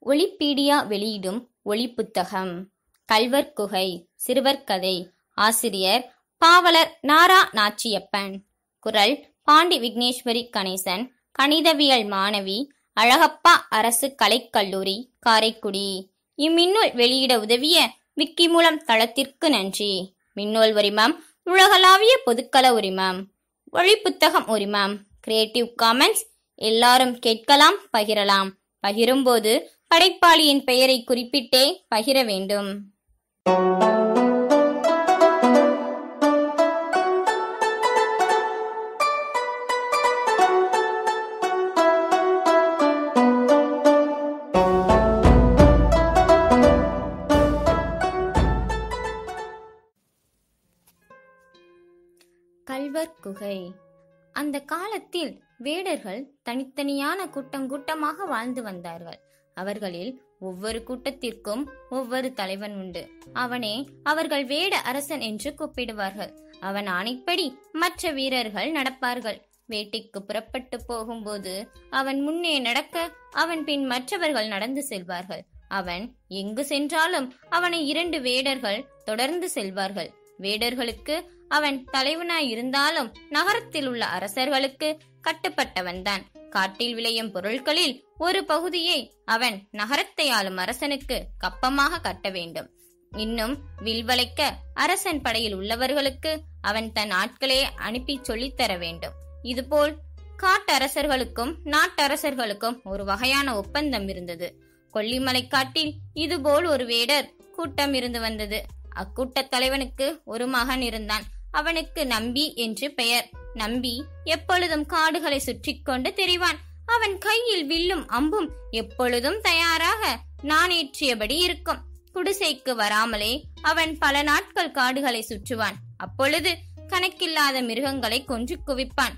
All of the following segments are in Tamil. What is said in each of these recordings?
ஒளிப்பீடியா வெளியிடும் ஒளிப்புத்தகம் கல்வர் குகை சிறுவர் கதை ஆசிரியர் பாவலர் நாரா நாச்சியப்பன் குரல் பாண்டி விக்னேஸ்வரி கணேசன் கணிதவியல் மாணவி அழகப்பா அரசு கலைக்கல்லூரி காரைக்குடி இம்மின்னூல் வெளியிட உதவிய விக்கி மூலம் தளத்திற்கு நன்றி மின்னூல் உரிமம் உலகளாவிய பொதுக்கள உரிமம் ஒளிப்புத்தகம் உரிமம் கிரியேட்டிவ் காமன்ஸ் எல்லாரும் கேட்கலாம் பகிரலாம் பகிரும்போது படைப்பாளியின் பெயரை குறிப்பிட்டே பகிர வேண்டும் கல்வர் குகை அந்த காலத்தில் வேடர்கள் தனித்தனியான கூட்டம் கூட்டமாக வாழ்ந்து வந்தார்கள் அவர்களில் ஒவ்வொரு கூட்டத்திற்கும் ஒவ்வொரு தலைவன் உண்டு அவனே அவர்கள் வேட அரசன் என்று கூப்பிடுவார்கள் அவன் ஆணைப்படி மற்ற வீரர்கள் நடப்பார்கள் வேட்டைக்கு புறப்பட்டு போகும்போது அவன் முன்னே நடக்க அவன் பின் மற்றவர்கள் நடந்து செல்வார்கள் அவன் எங்கு சென்றாலும் அவனை இரண்டு வேடர்கள் தொடர்ந்து செல்வார்கள் வேடர்களுக்கு அவன் தலைவனாய் இருந்தாலும் நகரத்தில் உள்ள அரசர்களுக்கு கட்டுப்பட்டவன்தான் காட்டில் விளையும் பொருட்களில் ஒரு பகுதியை அவன் நகரத்தை ஆளும் அரசனுக்கு கப்பமாக கட்ட வேண்டும் இன்னும் வில்வளைக்க அரசன் படையில் உள்ளவர்களுக்கு அவன் தன் ஆட்களே அனுப்பி சொல்லித்தர வேண்டும் இதுபோல் காட்டரசர்களுக்கும் நாட்டரசர்களுக்கும் ஒரு வகையான ஒப்பந்தம் இருந்தது கொல்லிமலை காட்டில் இதுபோல் ஒரு வேடர் கூட்டம் இருந்து வந்தது அக்கூட்டத் தலைவனுக்கு ஒரு மகன் இருந்தான் அவனுக்கு நம்பி என்று பெயர் நம்பி எப்பொழுதும் காடுகளை சுற்றி கொண்டு தெரிவான் அவன் கையில் வில்லும் அம்பும் எப்பொழுதும் தயாராக நானேற்றியபடி இருக்கும் குடிசைக்கு வராமலே அவன் பல நாட்கள் காடுகளை சுற்றுவான் அப்பொழுது கணக்கில்லாத மிருகங்களை கொன்று குவிப்பான்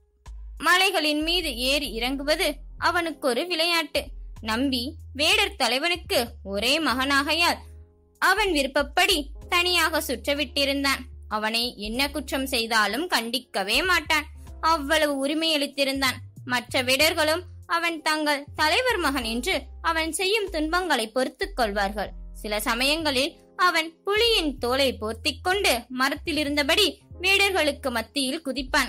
மலைகளின் மீது ஏறி இறங்குவது அவனுக்கு ஒரு விளையாட்டு நம்பி வேடர் தலைவனுக்கு ஒரே மகனாகையால் அவன் விருப்பப்படி தனியாக சுற்றவிட்டிருந்தான் அவனை என்ன குற்றம் செய்தாலும் கண்டிக்கவே மாட்டான் அவ்வளவு உரிமையளித்திருந்தான் மற்ற வேடர்களும் அவன் தங்கள் தலைவர் மகன் என்று அவன் செய்யும் துன்பங்களை பொறுத்துக் கொள்வார்கள் சில சமயங்களில் அவன் புலியின் தோலை போர்த்திக் கொண்டு மரத்தில் இருந்தபடி வேடர்களுக்கு மத்தியில் குதிப்பான்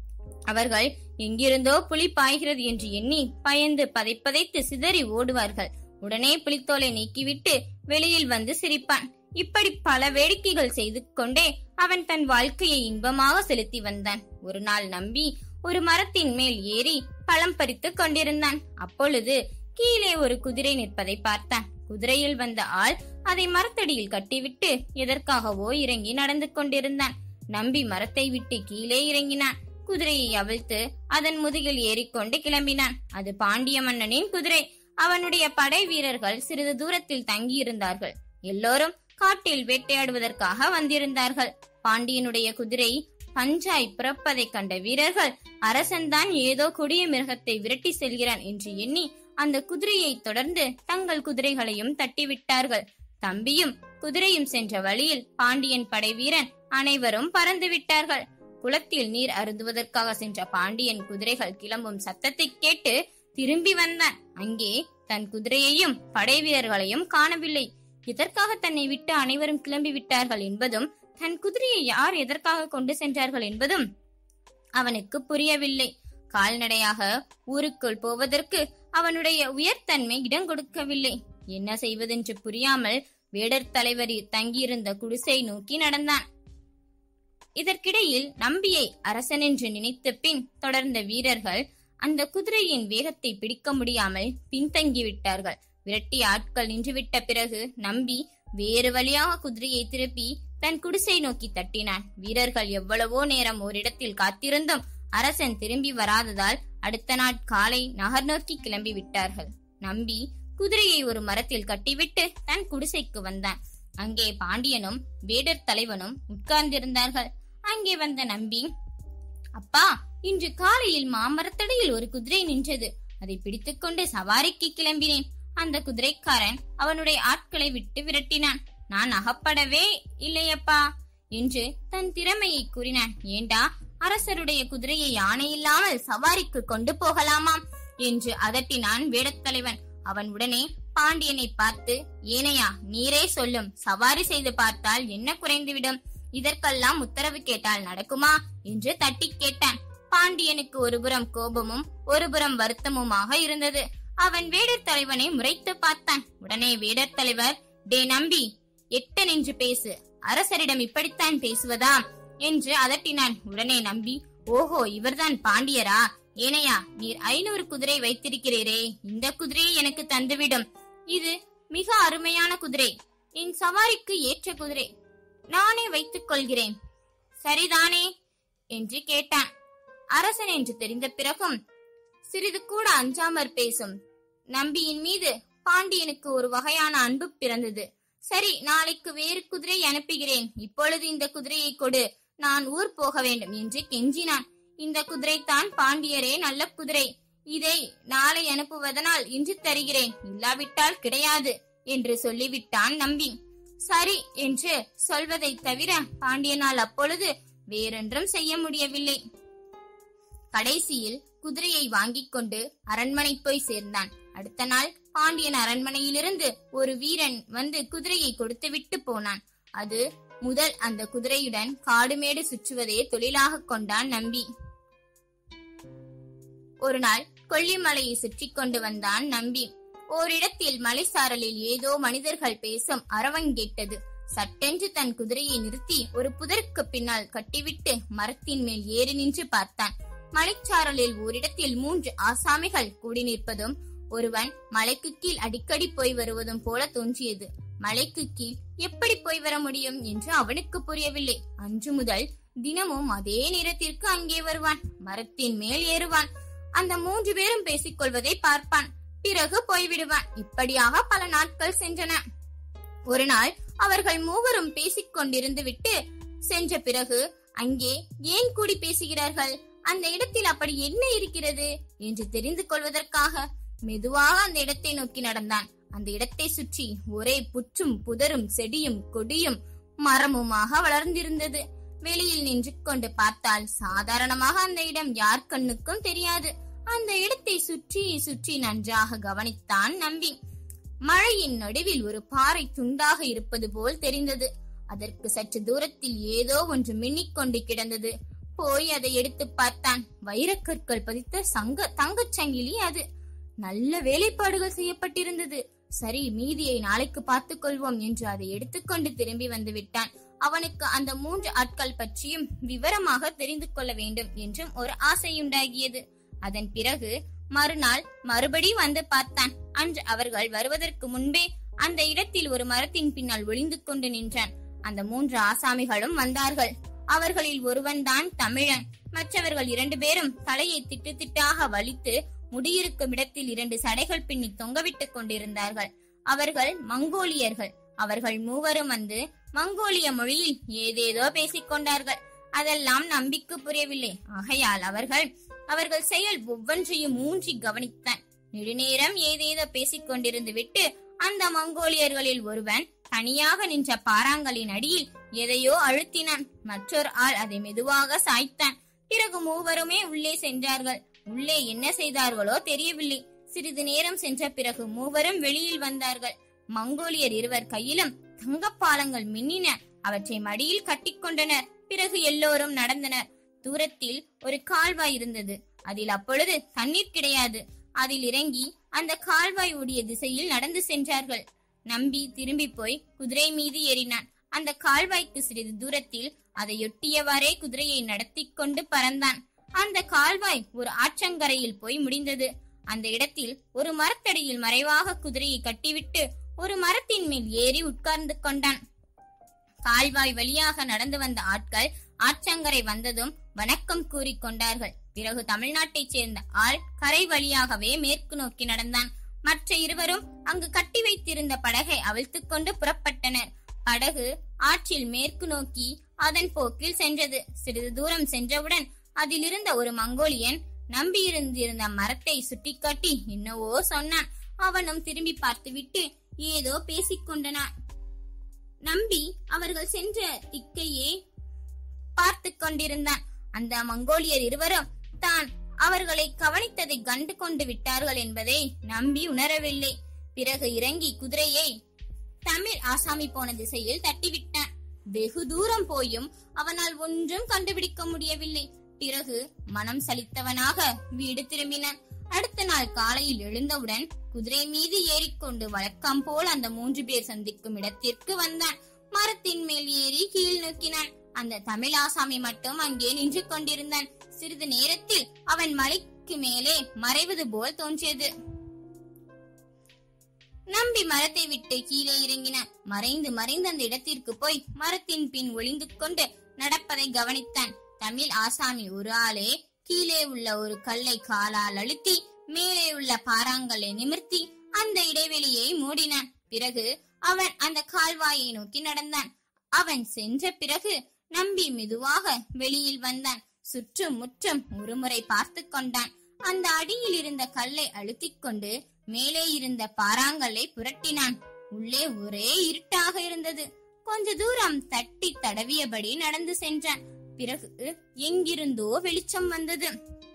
அவர்கள் எங்கிருந்தோ புலி பாய்கிறது என்று எண்ணி பயந்து பதைப்பதைத்து சிதறி ஓடுவார்கள் உடனே புலித்தோலை நீக்கிவிட்டு வெளியில் வந்து சிரிப்பான் இப்படி பல வேடிக்கைகள் செய்து கொண்டே அவன் தன் வாழ்க்கையை இன்பமாக செலுத்தி வந்தான் ஒரு நாள் நம்பி ஒரு மரத்தின் மேல் ஏறி பழம் பறித்துக் கொண்டிருந்தான் அப்பொழுது கீழே ஒரு குதிரை நிற்பதை பார்த்தான் குதிரையில் வந்த ஆள் அதை மரத்தடியில் கட்டிவிட்டு எதற்காகவோ இறங்கி நடந்து கொண்டிருந்தான் நம்பி மரத்தை விட்டு கீழே இறங்கினான் குதிரையை அவிழ்த்து அதன் முதுகில் ஏறிக்கொண்டு கிளம்பினான் அது பாண்டிய மன்னனின் குதிரை அவனுடைய படை வீரர்கள் சிறிது தூரத்தில் தங்கியிருந்தார்கள் எல்லோரும் காட்டில் வேட்டையாடுவதற்காக வந்திருந்தார்கள் பாண்டியனுடைய குதிரை பஞ்சாய் பிறப்பதை கண்ட வீரர்கள் அரசன்தான் ஏதோ கொடிய மிருகத்தை விரட்டி செல்கிறான் என்று எண்ணி அந்த குதிரையை தொடர்ந்து தங்கள் குதிரைகளையும் தட்டிவிட்டார்கள் தம்பியும் குதிரையும் சென்ற வழியில் பாண்டியன் படை வீரன் அனைவரும் பறந்து விட்டார்கள் குளத்தில் நீர் அருந்துவதற்காக சென்ற பாண்டியன் குதிரைகள் கிளம்பும் சத்தத்தை கேட்டு திரும்பி வந்தான் அங்கே தன் குதிரையையும் படை வீரர்களையும் காணவில்லை எதற்காக தன்னை விட்டு அனைவரும் கிளம்பி விட்டார்கள் என்பதும் தன் குதிரையை யார் எதற்காக கொண்டு சென்றார்கள் என்பதும் அவனுக்கு புரியவில்லை கால்நடையாக ஊருக்குள் போவதற்கு அவனுடைய உயர்தன்மை இடம் கொடுக்கவில்லை என்ன செய்வதென்று புரியாமல் வேடர் தலைவர் தங்கியிருந்த குடிசை நோக்கி நடந்தான் இதற்கிடையில் நம்பியை அரசன் என்று நினைத்த பின் தொடர்ந்த வீரர்கள் அந்த குதிரையின் வேகத்தை பிடிக்க முடியாமல் பின்தங்கிவிட்டார்கள் விரட்டி ஆட்கள் நின்றுவிட்ட பிறகு நம்பி வேறு வழியாக குதிரையை திருப்பி தன் குடிசை நோக்கி தட்டினான் வீரர்கள் எவ்வளவோ நேரம் ஓரிடத்தில் காத்திருந்தும் அரசன் திரும்பி வராததால் அடுத்த நாட் காலை நகர் நோக்கி கிளம்பி விட்டார்கள் நம்பி குதிரையை ஒரு மரத்தில் கட்டிவிட்டு தன் குடிசைக்கு வந்தான் அங்கே பாண்டியனும் வேடர் தலைவனும் உட்கார்ந்திருந்தார்கள் அங்கே வந்த நம்பி அப்பா இன்று காலையில் மாமரத்தடியில் ஒரு குதிரை நின்றது அதை பிடித்துக்கொண்டு சவாரிக்கு கிளம்பினேன் அந்த குதிரைக்காரன் அவனுடைய ஆட்களை விட்டு விரட்டினான் நான் அகப்படவே இல்லையப்பா என்று தன் திறமையை கூறினான் ஏண்டா அரசருடைய குதிரையை யானை இல்லாமல் சவாரிக்கு கொண்டு போகலாமாம் என்று அதட்டினான் வேடத்தலைவன் அவன் உடனே பாண்டியனை பார்த்து ஏனையா நீரே சொல்லும் சவாரி செய்து பார்த்தால் என்ன குறைந்துவிடும் இதற்கெல்லாம் உத்தரவு கேட்டால் நடக்குமா என்று தட்டி கேட்டான் பாண்டியனுக்கு ஒருபுறம் கோபமும் ஒருபுறம் வருத்தமுமாக இருந்தது அவன் வேடர் தலைவனை முறைத்து பார்த்தான் உடனே வேடர் தலைவர் டே நம்பி எட்ட நின்று பேசு அரசரிடம் இப்படித்தான் பேசுவதா என்று அதட்டினான் உடனே நம்பி ஓஹோ இவர்தான் பாண்டியரா ஏனையா நீர் ஐநூறு குதிரை வைத்திருக்கிறீரே இந்த குதிரையை எனக்கு தந்துவிடும் இது மிக அருமையான குதிரை என் சவாரிக்கு ஏற்ற குதிரை நானே வைத்துக் கொள்கிறேன் சரிதானே என்று கேட்டான் அரசன் என்று தெரிந்த பிறகும் சிறிது கூட அஞ்சாமற் பேசும் நம்பியின் மீது பாண்டியனுக்கு ஒரு வகையான அன்பு பிறந்தது சரி நாளைக்கு வேறு குதிரை அனுப்புகிறேன் இப்பொழுது இந்த குதிரையை கொடு நான் ஊர் போக வேண்டும் என்று கெஞ்சினான் இந்த குதிரைதான் பாண்டியரே நல்ல குதிரை இதை நாளை அனுப்புவதனால் இன்று தருகிறேன் இல்லாவிட்டால் கிடையாது என்று சொல்லிவிட்டான் நம்பி சரி என்று சொல்வதை தவிர பாண்டியனால் அப்பொழுது வேறொன்றும் செய்ய முடியவில்லை கடைசியில் குதிரையை வாங்கிக் கொண்டு அரண்மனை போய் சேர்ந்தான் அடுத்த நாள் பாண்டியன் அரண்மனையிலிருந்து ஒரு வீரன் வந்து குதிரையை கொடுத்துவிட்டு போனான் அது முதல் அந்த குதிரையுடன் காடுமேடு சுற்றுவதே தொழிலாக கொண்டான் நம்பி ஒரு நாள் கொல்லிமலையை சுற்றி கொண்டு வந்தான் நம்பி ஓரிடத்தில் மலைசாரலில் ஏதோ மனிதர்கள் பேசும் அரவங்கேட்டது சட்டென்று தன் குதிரையை நிறுத்தி ஒரு புதருக்கு பின்னால் கட்டிவிட்டு மரத்தின் மேல் ஏறி நின்று பார்த்தான் மலைச்சாரலில் ஓரிடத்தில் மூன்று ஆசாமிகள் கூடி நிற்பதும் ஒருவன் மலைக்கு கீழ் அடிக்கடி போய் வருவதும் போல தோன்றியது மலைக்கு கீழ் எப்படி போய் வர முடியும் என்று அவனுக்கு புரியவில்லை அன்று முதல் தினமும் அதே நேரத்திற்கு அங்கே வருவான் மரத்தின் மேல் ஏறுவான் அந்த மூன்று பேரும் பேசிக் கொள்வதை பார்ப்பான் பிறகு போய்விடுவான் இப்படியாக பல நாட்கள் சென்றன ஒரு நாள் அவர்கள் மூவரும் பேசிக் கொண்டிருந்து விட்டு சென்ற பிறகு அங்கே ஏன் கூடி பேசுகிறார்கள் அந்த இடத்தில் அப்படி என்ன இருக்கிறது என்று தெரிந்து கொள்வதற்காக மெதுவாக அந்த இடத்தை நோக்கி நடந்தான் அந்த இடத்தை சுற்றி ஒரே புற்றும் புதரும் செடியும் கொடியும் மரமுமாக வளர்ந்திருந்தது வெளியில் நின்று கொண்டு பார்த்தால் சாதாரணமாக அந்த இடம் யார் கண்ணுக்கும் தெரியாது அந்த இடத்தை சுற்றி சுற்றி நன்றாக கவனித்தான் நம்பி மழையின் நடுவில் ஒரு பாறை துண்டாக இருப்பது போல் தெரிந்தது அதற்கு சற்று தூரத்தில் ஏதோ ஒன்று மின்னிக் கொண்டு கிடந்தது போய் அதை எடுத்து பார்த்தான் வைரக்கற்கள் பதித்த சங்க தங்கச் சங்கிலி அது நல்ல வேலைப்பாடுகள் செய்யப்பட்டிருந்தது சரி மீதியை நாளைக்கு பார்த்துக் கொள்வோம் என்று அதை எடுத்துக்கொண்டு திரும்பி வந்து விட்டான் அவனுக்கு அந்த மூன்று ஆட்கள் பற்றியும் விவரமாக தெரிந்து கொள்ள வேண்டும் என்றும் ஒரு ஆசையுண்டாகியது அதன் பிறகு மறுநாள் மறுபடி வந்து பார்த்தான் அன்று அவர்கள் வருவதற்கு முன்பே அந்த இடத்தில் ஒரு மரத்தின் பின்னால் ஒளிந்து கொண்டு நின்றான் அந்த மூன்று ஆசாமிகளும் வந்தார்கள் அவர்களில் ஒருவன் தான் தமிழன் மற்றவர்கள் இரண்டு பேரும் தலையை திட்டு திட்டாக வலித்து முடியிருக்கும் இடத்தில் இரண்டு சடைகள் பின்னி தொங்கவிட்டுக் கொண்டிருந்தார்கள் அவர்கள் மங்கோலியர்கள் அவர்கள் மூவரும் வந்து மங்கோலிய மொழியில் ஏதேதோ பேசிக் கொண்டார்கள் அதெல்லாம் நம்பிக்கை புரியவில்லை ஆகையால் அவர்கள் அவர்கள் செயல் ஒவ்வொன்றையும் ஊன்றி கவனித்தான் நெடுநேரம் ஏதேதோ பேசிக் கொண்டிருந்து விட்டு அந்த மங்கோலியர்களில் ஒருவன் தனியாக நின்ற பாறாங்கலின் அடியில் எதையோ அழுத்தினான் மற்றொரு ஆள் அதை மெதுவாக சாய்த்தான் பிறகு மூவருமே உள்ளே சென்றார்கள் உள்ளே என்ன செய்தார்களோ தெரியவில்லை சிறிது நேரம் சென்ற பிறகு மூவரும் வெளியில் வந்தார்கள் மங்கோலியர் இருவர் கையிலும் தங்கப்பாலங்கள் மின்னின அவற்றை மடியில் கட்டிக்கொண்டனர் பிறகு எல்லோரும் நடந்தனர் தூரத்தில் ஒரு கால்வாய் இருந்தது அதில் அப்பொழுது தண்ணீர் கிடையாது அதில் இறங்கி அந்த கால்வாய் ஓடிய திசையில் நடந்து சென்றார்கள் நம்பி திரும்பி போய் குதிரை மீது ஏறினான் அந்த கால்வாய்க்கு சிறிது தூரத்தில் அதையொட்டியவாறே குதிரையை நடத்தி கொண்டு பறந்தான் அந்த கால்வாய் ஒரு ஆற்றங்கரையில் போய் முடிந்தது அந்த இடத்தில் ஒரு மரத்தடியில் மறைவாக குதிரையை கட்டிவிட்டு ஒரு மரத்தின் மேல் ஏறி உட்கார்ந்து கொண்டான் கால்வாய் வழியாக நடந்து வந்த ஆட்கள் ஆற்றங்கரை வந்ததும் வணக்கம் கூறிக் கொண்டார்கள் பிறகு தமிழ்நாட்டைச் சேர்ந்த ஆள் கரை வழியாகவே மேற்கு நோக்கி நடந்தான் மற்ற இருவரும் அங்கு கட்டி வைத்திருந்த படகை அவிழ்த்துக் கொண்டு புறப்பட்டனர் படகு ஆற்றில் மேற்கு நோக்கி அதன் போக்கில் சென்றது சிறிது தூரம் சென்றவுடன் அதிலிருந்த ஒரு மங்கோலியன் நம்பியிருந்திருந்த மரத்தை சுட்டிக்காட்டி என்னவோ சொன்னான் அவனும் திரும்பி பார்த்துவிட்டு ஏதோ பேசிக் கொண்டனான் நம்பி அவர்கள் சென்ற திக்கையே பார்த்து கொண்டிருந்தான் அந்த மங்கோலியர் இருவரும் தான் அவர்களை கவனித்ததை கண்டு கொண்டு விட்டார்கள் என்பதை நம்பி உணரவில்லை பிறகு இறங்கி குதிரையை தமிழ் ஆசாமி போன திசையில் தட்டிவிட்டான் வெகு தூரம் போயும் அவனால் ஒன்றும் கண்டுபிடிக்க முடியவில்லை பிறகு மனம் சலித்தவனாக வீடு திரும்பினான் அடுத்த நாள் காலையில் எழுந்தவுடன் குதிரை மீது ஏறிக்கொண்டு வழக்கம் போல் அந்த மூன்று பேர் சந்திக்கும் இடத்திற்கு வந்தான் மரத்தின் மேல் ஏறி கீழ் நோக்கினான் அந்த தமிழ் ஆசாமி மட்டும் அங்கே நின்று கொண்டிருந்தான் சிறிது நேரத்தில் அவன் மலைக்கு மேலே மறைவது போல் தோன்றியது நம்பி மரத்தை விட்டு கீழே இறங்கினான் மறைந்து மறைந்து அந்த இடத்திற்கு போய் மரத்தின் பின் ஒளிந்து கொண்டு நடப்பதை கவனித்தான் தமிழ் ஆசாமி ஒரு ஆளே கீழே உள்ள ஒரு கல்லை காலால் அழுத்தி மேலே உள்ள பாறாங்கல்லை நிமிர்த்தி அந்த இடைவெளியை மூடினான் பிறகு அவன் அந்த கால்வாயை நோக்கி நடந்தான் அவன் சென்ற பிறகு நம்பி மெதுவாக வெளியில் வந்தான் சுற்றும் முற்றும் ஒருமுறை பார்த்து கொண்டான் அந்த அடியில் இருந்த கல்லை அழுத்திக் கொண்டு மேலே இருந்த பாறாங்கல்லை புரட்டினான் உள்ளே ஒரே இருட்டாக இருந்தது கொஞ்ச தூரம் தட்டி தடவியபடி நடந்து சென்றான் பிறகு எங்கிருந்தோ வெளிச்சம் வந்தது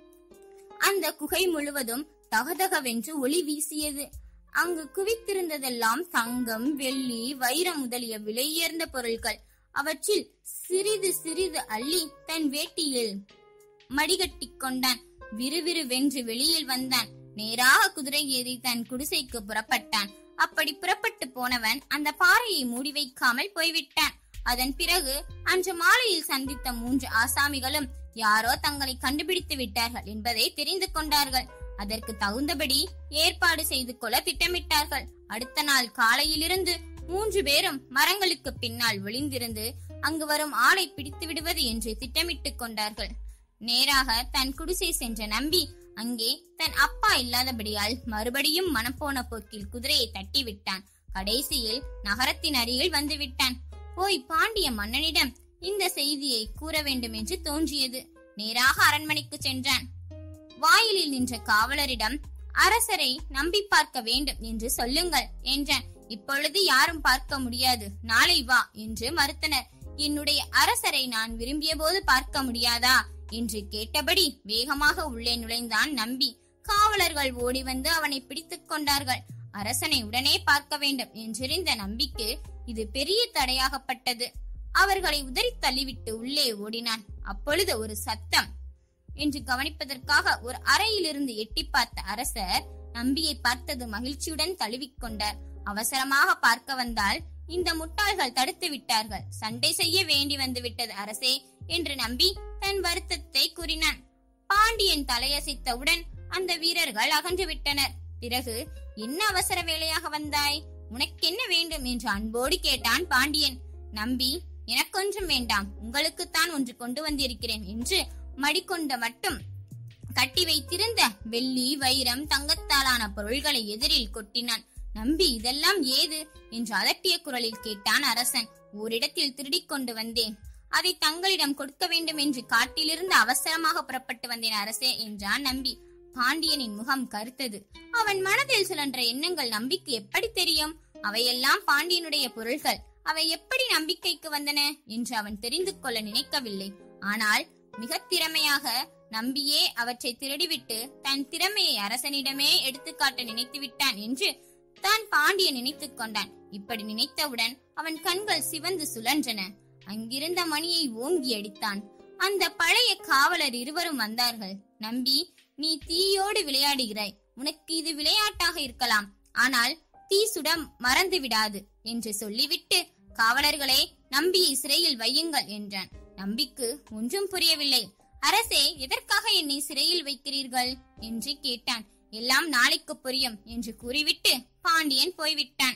அந்த குகை முழுவதும் தகதகவென்று ஒளி வீசியது அங்கு குவித்திருந்ததெல்லாம் தங்கம் வெள்ளி வைரம் முதலிய விலையுயர்ந்த பொருட்கள் அவற்றில் சிறிது சிறிது அள்ளி தன் வேட்டியில் மடிகட்டிக் கொண்டான் விறுவிறுவென்று வெளியில் வந்தான் நேராக குதிரை ஏறி தன் குடிசைக்கு புறப்பட்டான் அப்படி புறப்பட்டு போனவன் அந்த பாறையை மூடி வைக்காமல் போய்விட்டான் அதன் பிறகு அன்று மாலையில் சந்தித்த மூன்று ஆசாமிகளும் யாரோ தங்களை கண்டுபிடித்து விட்டார்கள் என்பதை தெரிந்து கொண்டார்கள் அதற்கு தகுந்தபடி ஏற்பாடு செய்து கொள்ள திட்டமிட்டார்கள் அடுத்த நாள் காலையிலிருந்து மூன்று பேரும் மரங்களுக்கு பின்னால் ஒளிந்திருந்து அங்கு வரும் ஆளை பிடித்து விடுவது என்று திட்டமிட்டுக் கொண்டார்கள் நேராக தன் குடிசை சென்ற நம்பி அங்கே தன் அப்பா இல்லாதபடியால் மறுபடியும் மனப்போன போக்கில் குதிரையை தட்டி விட்டான் கடைசியில் நகரத்தின் அருகில் வந்து விட்டான் போய் பாண்டிய மன்னனிடம் இந்த செய்தியை கூற வேண்டும் என்று தோன்றியது நேராக அரண்மனைக்கு சென்றான் வாயிலில் நின்ற காவலரிடம் அரசரை நம்பி பார்க்க வேண்டும் என்று சொல்லுங்கள் என்றான் இப்பொழுது யாரும் பார்க்க முடியாது நாளை வா என்று மறுத்தனர் என்னுடைய அரசரை நான் விரும்பிய போது பார்க்க முடியாதா என்று கேட்டபடி வேகமாக உள்ளே நுழைந்தான் நம்பி காவலர்கள் ஓடி வந்து அவனை பிடித்துக் கொண்டார்கள் அரசனை உடனே பார்க்க வேண்டும் என்றிருந்த நம்பிக்கு இது பெரிய தடையாகப்பட்டது அவர்களை உதறி தள்ளிவிட்டு உள்ளே ஓடினான் அப்பொழுது ஒரு சத்தம் என்று கவனிப்பதற்காக ஒரு அறையிலிருந்து எட்டி பார்த்த அரசர் நம்பியை பார்த்தது மகிழ்ச்சியுடன் தழுவிக்கொண்டார் அவசரமாக பார்க்க வந்தால் இந்த முட்டாள்கள் தடுத்து விட்டார்கள் சண்டை செய்ய வேண்டி வந்து விட்டது அரசே என்று நம்பி தன் வருத்தத்தை கூறினான் பாண்டியன் தலையசைத்தவுடன் அந்த வீரர்கள் அகன்று விட்டனர் பிறகு என்ன அவசர வேலையாக வந்தாய் உனக்கென்ன வேண்டும் என்று அன்போடு கேட்டான் பாண்டியன் நம்பி எனக்கொன்றும் வேண்டாம் உங்களுக்குத்தான் ஒன்று கொண்டு வந்திருக்கிறேன் என்று மடிக்கொண்ட மட்டும் கட்டி வைத்திருந்த வெள்ளி வைரம் தங்கத்தாலான பொருள்களை எதிரில் கொட்டினான் நம்பி இதெல்லாம் ஏது என்று அதட்டிய குரலில் கேட்டான் அரசன் ஓரிடத்தில் திருடிக் கொண்டு வந்தேன் அதை தங்களிடம் கொடுக்க வேண்டும் என்று காட்டிலிருந்து அவசரமாக புறப்பட்டு வந்தேன் அரசே என்றான் நம்பி பாண்டியனின் முகம் கருத்தது அவன் மனதில் சுழன்ற எண்ணங்கள் நம்பிக்கு எப்படி தெரியும் அவையெல்லாம் பாண்டியனுடைய பொருள்கள் அவை எப்படி நம்பிக்கைக்கு வந்தன என்று அவன் தெரிந்து கொள்ள நினைக்கவில்லை ஆனால் மிக திறமையாக நம்பியே அவற்றை திருடிவிட்டு தன் திறமையை அரசனிடமே எடுத்துக்காட்ட நினைத்து விட்டான் என்று தான் பாண்டிய நினைத்துக் கொண்டான் இப்படி நினைத்தவுடன் அவன் கண்கள் சிவந்து சுழன்றன அங்கிருந்த மணியை ஓங்கி அடித்தான் அந்த பழைய காவலர் இருவரும் வந்தார்கள் நம்பி நீ தீயோடு விளையாடுகிறாய் உனக்கு இது விளையாட்டாக இருக்கலாம் ஆனால் தீ சுட மறந்து விடாது என்று சொல்லிவிட்டு காவலர்களே நம்பியை சிறையில் வையுங்கள் என்றான் நம்பிக்கு ஒன்றும் புரியவில்லை அரசே எதற்காக என்னை சிறையில் வைக்கிறீர்கள் என்று கேட்டான் எல்லாம் நாளைக்கு புரியும் என்று கூறிவிட்டு பாண்டியன் போய்விட்டான்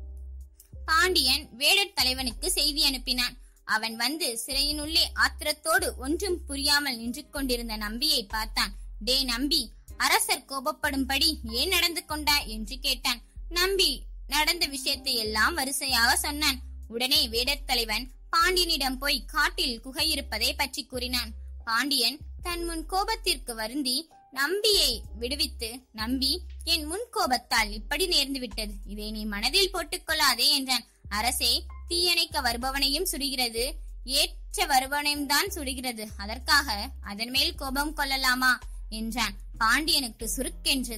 பாண்டியன் வேடர் தலைவனுக்கு செய்தி அனுப்பினான் அவன் வந்து சிறையினுள்ளே ஆத்திரத்தோடு ஒன்றும் புரியாமல் நின்று கொண்டிருந்த நம்பியை பார்த்தான் டே நம்பி அரசர் கோபப்படும்படி ஏன் நடந்து கொண்டாய் என்று கேட்டான் நம்பி நடந்த விஷயத்தை எல்லாம் வரிசையாக சொன்னான் உடனே வேடர் தலைவன் பாண்டியனிடம் போய் காட்டில் குகை இருப்பதை பற்றி கூறினான் பாண்டியன் தன் முன் கோபத்திற்கு வருந்தி நம்பியை விடுவித்து நம்பி என் முன் கோபத்தால் இப்படி நேர்ந்து விட்டது இதை நீ மனதில் போட்டுக்கொள்ளாதே என்றான் அரசே தீயணைக்க வருபவனையும் சுடுகிறது ஏற்ற வருபவனையும் தான் சுடுகிறது அதற்காக அதன் மேல் கோபம் கொள்ளலாமா என்றான் பாண்டியனுக்கு சுருக்கென்றது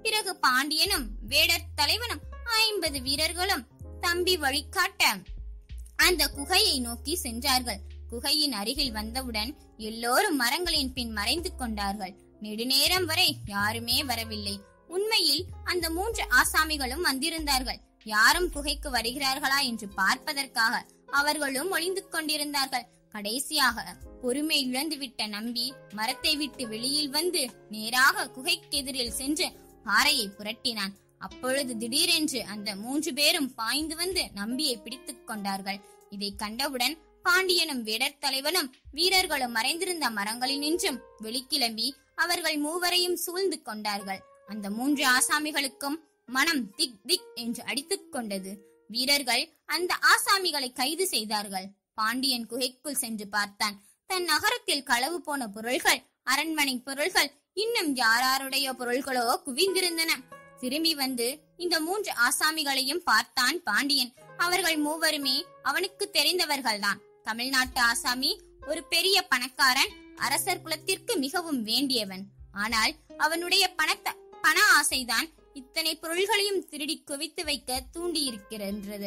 பிறகு பாண்டியனும் வேடர் தலைவனும் ஐம்பது வீரர்களும் தம்பி வழிகாட்ட அந்த குகையை நோக்கி சென்றார்கள் குகையின் அருகில் வந்தவுடன் எல்லோரும் மரங்களின் பின் மறைந்து கொண்டார்கள் நெடுநேரம் வரை யாருமே வரவில்லை உண்மையில் அந்த மூன்று ஆசாமிகளும் வந்திருந்தார்கள் யாரும் குகைக்கு வருகிறார்களா என்று பார்ப்பதற்காக அவர்களும் ஒளிந்து கொண்டிருந்தார்கள் கடைசியாக பொறுமை இழந்துவிட்ட நம்பி மரத்தை விட்டு வெளியில் வந்து நேராக குகைக்கெதிரில் சென்று பாறையை புரட்டினான் அப்பொழுது திடீரென்று அந்த மூன்று பேரும் பாய்ந்து வந்து நம்பியை பிடித்துக் கொண்டார்கள் இதை கண்டவுடன் பாண்டியனும் வேடர் தலைவனும் வீரர்களும் மறைந்திருந்த மரங்களில் நின்றும் வெளிக்கிளம்பி அவர்கள் மூவரையும் சூழ்ந்து கொண்டார்கள் அந்த மூன்று ஆசாமிகளுக்கும் மனம் திக் திக் என்று அடித்துக் கொண்டது வீரர்கள் அந்த ஆசாமிகளை கைது செய்தார்கள் பாண்டியன் குகைக்குள் சென்று பார்த்தான் தன் நகரத்தில் களவு போன பொருள்கள் அரண்மனை பொருள்கள் இன்னும் யாராருடைய பொருள்களோ குவிந்திருந்தன திரும்பி வந்து இந்த மூன்று ஆசாமிகளையும் பார்த்தான் பாண்டியன் அவர்கள் மூவருமே அவனுக்கு தெரிந்தவர்கள்தான் தமிழ்நாட்டு ஆசாமி ஒரு பெரிய பணக்காரன் அரசர் குலத்திற்கு மிகவும் வேண்டியவன் ஆனால் அவனுடைய பணத்த பண ஆசைதான் இத்தனை பொருள்களையும் திருடி குவித்து வைக்க தூண்டியிருக்கிறது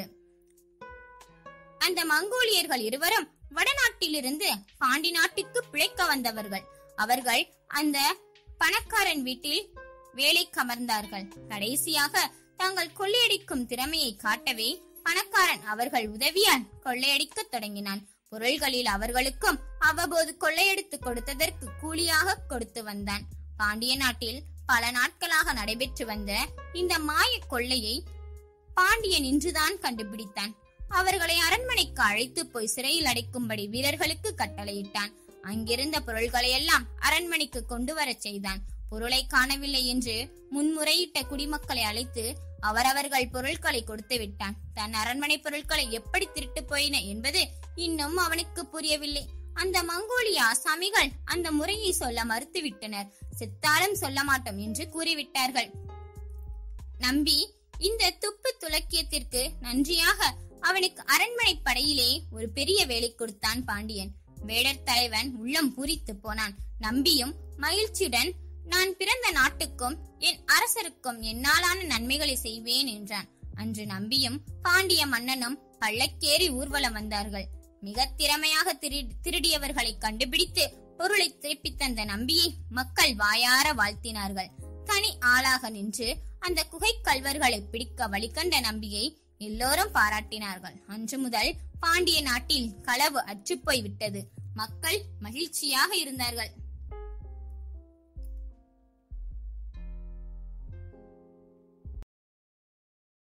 அந்த மங்கோலியர்கள் இருவரும் வடநாட்டிலிருந்து பாண்டி நாட்டுக்கு பிழைக்க வந்தவர்கள் அவர்கள் அந்த பணக்காரன் வீட்டில் வேலை கமர்ந்தார்கள் கடைசியாக தாங்கள் கொள்ளையடிக்கும் திறமையை காட்டவே பணக்காரன் அவர்கள் உதவியால் கொள்ளையடிக்க தொடங்கினான் பொருள்களில் அவர்களுக்கும் அவ்வப்போது கொள்ளையடித்து கொடுத்ததற்கு கூலியாக கொடுத்து வந்தான் பாண்டிய நாட்டில் பல நாட்களாக நடைபெற்று வந்த இந்த மாய கொள்ளையை பாண்டியன் இன்றுதான் கண்டுபிடித்தான் அவர்களை அரண்மனைக்கு அழைத்து போய் சிறையில் அடைக்கும்படி வீரர்களுக்கு கட்டளையிட்டான் அங்கிருந்த பொருள்களை எல்லாம் அரண்மனைக்கு கொண்டு வரச் செய்தான் பொருளை காணவில்லை என்று முன்முறையிட்ட குடிமக்களை அழைத்து அவரவர்கள் பொருட்களை கொடுத்து விட்டான் தன் அரண்மனை பொருட்களை எப்படி திருட்டு போயின என்பது இன்னும் அவனுக்கு புரியவில்லை அந்த மங்கோலிய ஆசாமிகள் அந்த முறையை சொல்ல மறுத்துவிட்டனர் செத்தாலும் சொல்ல மாட்டோம் என்று கூறிவிட்டார்கள் நம்பி இந்த துப்பு துலக்கியத்திற்கு நன்றியாக அவனுக்கு அரண்மனை படையிலே ஒரு பெரிய வேலை கொடுத்தான் பாண்டியன் வேடர் தலைவன் உள்ளம் பூரித்து போனான் நம்பியும் மகிழ்ச்சியுடன் நான் பிறந்த நாட்டுக்கும் என் அரசருக்கும் என்னாலான நன்மைகளை செய்வேன் என்றான் அன்று நம்பியும் பாண்டிய மன்னனும் பள்ளக்கேறி ஊர்வலம் வந்தார்கள் மிக திறமையாக திரு- திருடியவர்களை கண்டுபிடித்து பொருளை திருப்பித் தந்த நம்பியை மக்கள் வாயார வாழ்த்தினார்கள் தனி ஆளாக நின்று அந்த குகை கல்வர்களை பிடிக்க வழிகண்ட நம்பியை எல்லோரும் பாராட்டினார்கள் அன்று முதல் பாண்டிய நாட்டில் களவு அற்றுப்போய் விட்டது மக்கள் மகிழ்ச்சியாக இருந்தார்கள்